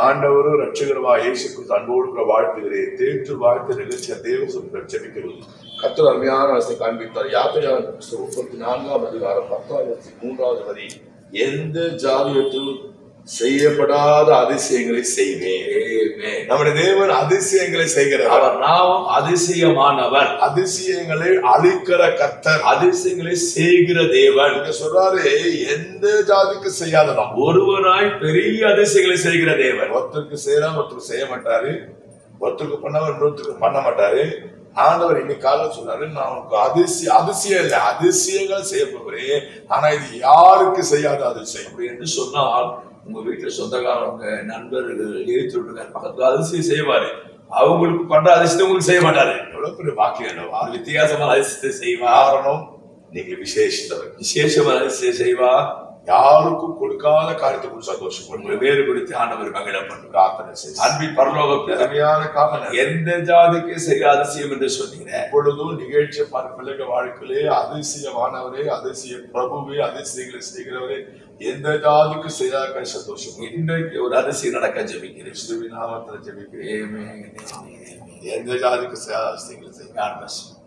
ஆண்டவரும் ரட்சகரமா இயேசு கிறிஸ்து அன்போடு கூட வாழ்த்துகிறேன் தேற்று வாழ்த்து நிகழ்ச்சியை தேவ சொல்ல ஜெபிக்கிறது கத்தர் அருமையான அரசை காண்பித்தார் யாத்திரையான புஸ்தகம் முப்பத்தி நான்காம் அதிகாரம் பத்தாயிரத்தி மூன்றாவது வரி எந்த ஜாதியத்தில் செய்யப்படாத அதிசயங்களை செய்வேன் Amen. நம்முடைய தேவன் அதிசயங்களை செய்கிறவர் அவர் நாமம் அதிசயமானவர் அதிசயங்களை அழிக்கிற கர்த்தர் அதிசயங்களை செய்கிற தேவன் இங்க சொல்றாரு எந்த ஜாதிக்கு செய்யாததாம் ஒருவராய் பெரிய அதிசயங்களை செய்கிற தேவன் ஒருத்தருக்கு செய்யலாம் ஒருத்தருக்கு செய்ய மாட்டாரு ஒருத்தருக்கு பண்ணவர் இன்னொருத்தருக்கு பண்ண மாட்டாரு ஆண்டவர் இன்னைக்கு காலைல சொன்னாரு நான் உனக்கு அதிசய அதிசயம் இல்லை அதிசயங்கள் செய்ய போகிறேன் ஆனா இது யாருக்கு செய்யாத அதிசயம் அப்படி என்று சொன்னால் உங்க வீட்டுல சொந்தக்காரவங்க நண்பர்கள் எழுத்துருக்காரு பக்கத்துல அதிசயம் செய்வாரு அவங்களுக்கு பண்ற அதிசயத்தை உங்களுக்கு செய்ய மாட்டாரு எவ்வளவு பெரிய வாக்கியம் அல்லவா? அவர் வித்தியாசமான அதிசயத்தை செய்வா காரணம் நீங்க விசேஷித்தவர் விசேஷமான அதிசயம் செய்வா யாருக்கும் கொடுக்காத காரியத்தை குறித்து சந்தோஷப்படுங்க உங்களை வேறுபடுத்தி ஆண்டவர் மகிழப்படும் பிரார்த்தனை செய்ய அன்பின் பரலோக பிதா, அருமையான காரணம் எந்த ஜாதிக்கு செய்ய அதிசயம் என்று சொன்னீங்க எப்பொழுதும் நிகழ்ச்சி பிள்ளைங்க வாழ்க்கையிலே அதிசயமானவரே அதிசய பிரபுவே அதிசயங்களை செய்கிறவரே எந்த ஜாதிக்கு செய்யாத சந்தோஷம் இன்றைக்கு ஒரு அதிசயம் நடக்க ஜெபிக்கிறேன் கிறிஸ்துவின் நாமத்தில் ஜெபிக்கிறேன் Amen. எந்த ஜாதிக்கு செய்யாத அதிசயங்களை செய்ய God bless you.